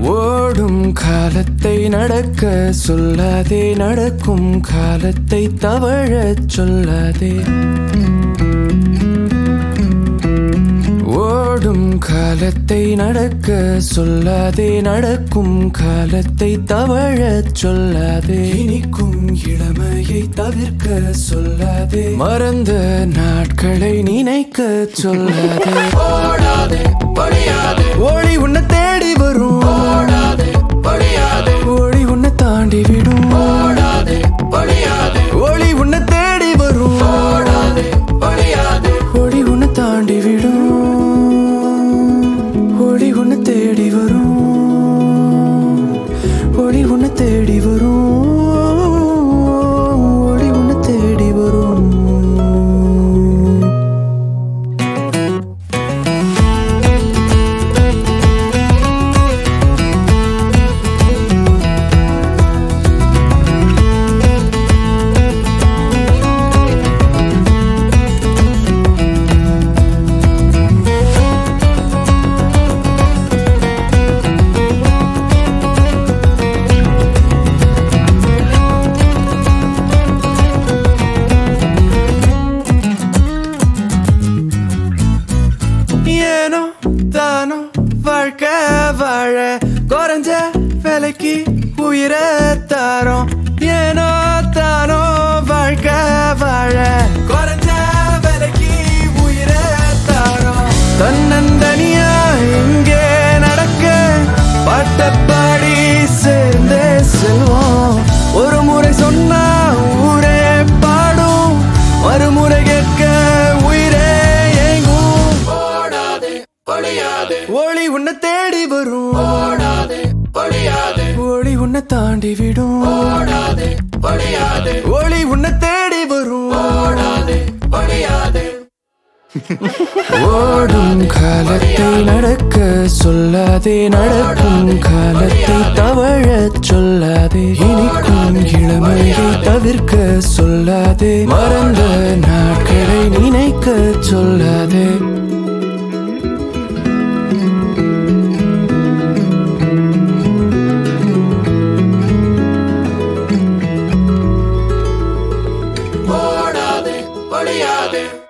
ஓடும் காலத்தை நடக்க சொல்லாதே நடக்கும் காலத்தை தவழச் சொல்லாதே ஓடும் காலத்தை நடக்க சொல்லாதே நடக்கும் காலத்தை தவழச் சொல்லாதே இனிக்கும் இளமையை தவிர்க்க சொல்லாதே மறந்த நாட்களை நினைக்க சொல்லாதே ஓடாதே படியாதே ஒளி உன்னை தேடி வரும் ஓடாதே படியாதே ஒளி உன்னை தாண்டி விடும் ஓடாதே படியாதே ஒளி உன்னை தேடி வரும் ஓடாதே படியாதே ஒளி உன்னை தாண்டி விடும் ஒளி உன்னை தேடி வரும் ஒளி உன்னை தேடி வரும் ஒளி உன்னை தேடி வரும் ஏனோ தானோ வாழ்க்கை வாழ குறைஞ்ச விலைக்கு உயிரை தாரோம் ஏனோ தானோ வாழ்க்கை வாழ குறைஞ்ச விலைக்கு உயிரை தாரோம் தன்னந்தனியா இங்கே நடக்க பட்டப்பாடி சேர்ந்தே செல்வோம் ஒரு முறை சொன்னா ஊரே பாடும் மறுமுறை கேட்க உயிரே ஏங்கும் ஓடாதே படியாதே ஒளி உன்னை தேடி வரும் ஓடாதே படியாதே ஒளி உன்னை தாண்டி விடும் ஓடாதே படியாதே ஒளி உன்னை தேடி வரும் ஓடாதே படியாதே ஓடும் காலத்தை நடக்க சொல்லாதே நடக்கும் காலத்தை தவழச் சொல்லாதே இனிக்கும் இளமையை தவிர்க்க சொல்லாதே மறந்த நாட்களை நினைக்க சொல்லாதே ஓடாதே படியாதே